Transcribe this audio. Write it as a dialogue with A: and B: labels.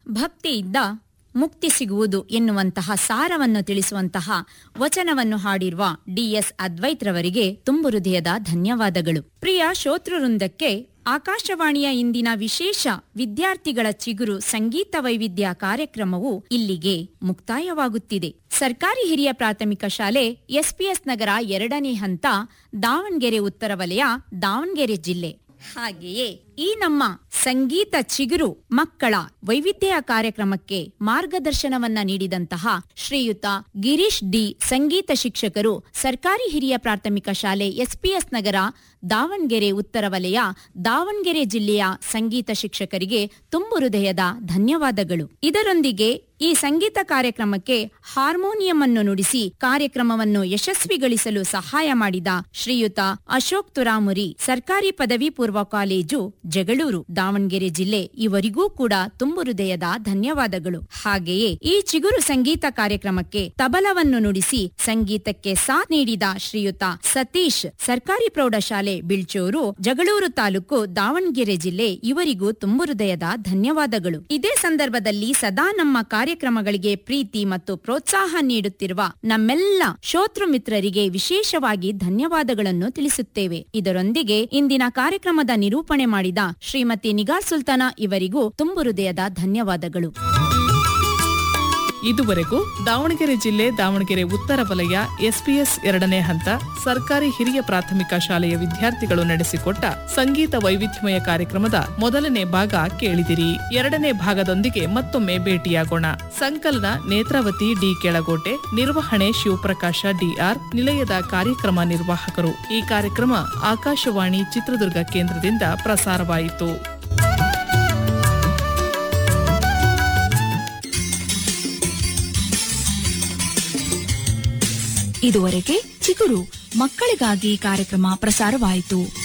A: ಭಕ್ತಿಯಿಂದ ಮುಕ್ತಿ ಸಿಗುವುದು ಎನ್ನುವಂತಹ ಸಾರವನ್ನು ತಿಳಿಸುವಂತಹ ವಚನವನ್ನು ಹಾಡಿರುವ ಡಿಎಸ್ ಅದ್ವೈತ್ರವರಿಗೆ ತುಂಬು ಹೃದಯದ ಧನ್ಯವಾದಗಳು ಪ್ರಿಯ ಶ್ರೋತೃವೃಂದಕ್ಕೆ ಆಕಾಶವಾಣಿಯ ಇಂದಿನ ವಿಶೇಷ ವಿದ್ಯಾರ್ಥಿಗಳ ಚಿಗುರು ಸಂಗೀತ ವೈವಿಧ್ಯ ಕಾರ್ಯಕ್ರಮವು ಇಲ್ಲಿಗೆ ಮುಕ್ತಾಯವಾಗುತ್ತಿದೆ ಸರ್ಕಾರಿ ಹಿರಿಯ ಪ್ರಾಥಮಿಕ ಶಾಲೆ ಎಸ್ಪಿಎಸ್ ನಗರ ಎರಡನೇ ಹಂತ ದಾವಣಗೆರೆ ಉತ್ತರ ವಲಯ ದಾವಣಗೆರೆ ಜಿಲ್ಲೆ ಹಾಗೆಯೇ ಈ ನಮ್ಮ ಸಂಗೀತ ಚಿಗುರು ಮಕ್ಕಳ ವೈವಿಧ್ಯ ಕಾರ್ಯಕ್ರಮಕ್ಕೆ ಮಾರ್ಗದರ್ಶನವನ್ನ ನೀಡಿದಂತಹ ಶ್ರೀಯುತ ಗಿರೀಶ್ ಡಿ ಸಂಗೀತ ಶಿಕ್ಷಕರು ಸರ್ಕಾರಿ ಹಿರಿಯ ಪ್ರಾಥಮಿಕ ಶಾಲೆ ಎಸ್ಪಿಎಸ್ ನಗರ ದಾವಣಗೆರೆ ಉತ್ತರ ವಲಯ ದಾವಣಗೆರೆ ಜಿಲ್ಲೆಯ ಸಂಗೀತ ಶಿಕ್ಷಕರಿಗೆ ತುಂಬು ಹೃದಯದ ಧನ್ಯವಾದಗಳು ಇದರೊಂದಿಗೆ ಈ ಸಂಗೀತ ಕಾರ್ಯಕ್ರಮಕ್ಕೆ ಹಾರ್ಮೋನಿಯಂ ಅನ್ನು ನುಡಿಸಿ ಕಾರ್ಯಕ್ರಮವನ್ನು ಯಶಸ್ವಿಗೊಳಿಸಲು ಸಹಾಯ ಮಾಡಿದ ಶ್ರೀಯುತ ಅಶೋಕ್ ತುರಾಮುರಿ ಸರ್ಕಾರಿ ಪದವಿ ಪೂರ್ವ ಕಾಲೇಜು ಜಗಳೂರು ದಾವಣಗೆರೆ ಜಿಲ್ಲೆ ಇವರಿಗೂ ಕೂಡ ತುಂಬು ಹೃದಯದ ಧನ್ಯವಾದಗಳು ಹಾಗೆಯೇ ಈ ಚಿಗುರು ಸಂಗೀತ ಕಾರ್ಯಕ್ರಮಕ್ಕೆ ತಬಲವನ್ನು ನುಡಿಸಿ ಸಂಗೀತಕ್ಕೆ ಸಾಥ್ ನೀಡಿದ ಶ್ರೀಯುತ ಸತೀಶ್ ಸರ್ಕಾರಿ ಪ್ರೌಢಶಾಲೆ ಬಿಳ್ಚೂರು ಜಗಳೂರು ತಾಲೂಕು ದಾವಣಗೆರೆ ಜಿಲ್ಲೆ ಇವರಿಗೂ ತುಂಬು ಹೃದಯದ ಧನ್ಯವಾದಗಳು ಇದೇ ಸಂದರ್ಭದಲ್ಲಿ ಸದಾ ನಮ್ಮ ಕಾರ್ಯಕ್ರಮಗಳಿಗೆ ಪ್ರೀತಿ ಮತ್ತು ಪ್ರೋತ್ಸಾಹ ನೀಡುತ್ತಿರುವ ನಮ್ಮೆಲ್ಲ ಶ್ರೋತೃ ಮಿತ್ರರಿಗೆ ವಿಶೇಷವಾಗಿ ಧನ್ಯವಾದಗಳನ್ನು ತಿಳಿಸುತ್ತೇವೆ ಇದರೊಂದಿಗೆ ಇಂದಿನ ಕಾರ್ಯಕ್ರಮದ ನಿರೂಪಣೆ ಮಾಡಿದ ಶ್ರೀಮತಿ ನಿಗಾರ್ ಸುಲ್ತಾನ ಇವರಿಗೂ ತುಂಬು ಹೃದಯದ ಧನ್ಯವಾದಗಳು
B: ಇದುವರೆಗೂ ದಾವಣಗೆರೆ ಜಿಲ್ಲೆ ದಾವಣಗೆರೆ ಉತ್ತರ ವಲಯ ಎಸ್ಪಿಎಸ್ ಎರಡನೇ ಹಂತ ಸರ್ಕಾರಿ ಹಿರಿಯ ಪ್ರಾಥಮಿಕ ಶಾಲೆಯ ವಿದ್ಯಾರ್ಥಿಗಳು ನಡೆಸಿಕೊಟ್ಟ ಸಂಗೀತ ವೈವಿಧ್ಯಮಯ ಕಾರ್ಯಕ್ರಮದ ಮೊದಲನೇ ಭಾಗ ಕೇಳಿದಿರಿ ಎರಡನೇ ಭಾಗದೊಂದಿಗೆ ಮತ್ತೊಮ್ಮೆ ಭೇಟಿಯಾಗೋಣ ಸಂಕಲನ ನೇತ್ರಾವತಿ ಡಿ ಕೆಳಗೋಟೆ ನಿರ್ವಹಣೆ ಶಿವಪ್ರಕಾಶ ಡಿಆರ್ ನಿಲಯದ ಕಾರ್ಯಕ್ರಮ ನಿರ್ವಾಹಕರು ಈ ಕಾರ್ಯಕ್ರಮ ಆಕಾಶವಾಣಿ ಚಿತ್ರದುರ್ಗ ಕೇಂದ್ರದಿಂದ ಪ್ರಸಾರವಾಯಿತು
C: ಇದುವರೆಗೆ ಚಿಗುರು ಮಕ್ಕಳಿಗಾಗಿ ಕಾರ್ಯಕ್ರಮ ಪ್ರಸಾರವಾಯಿತು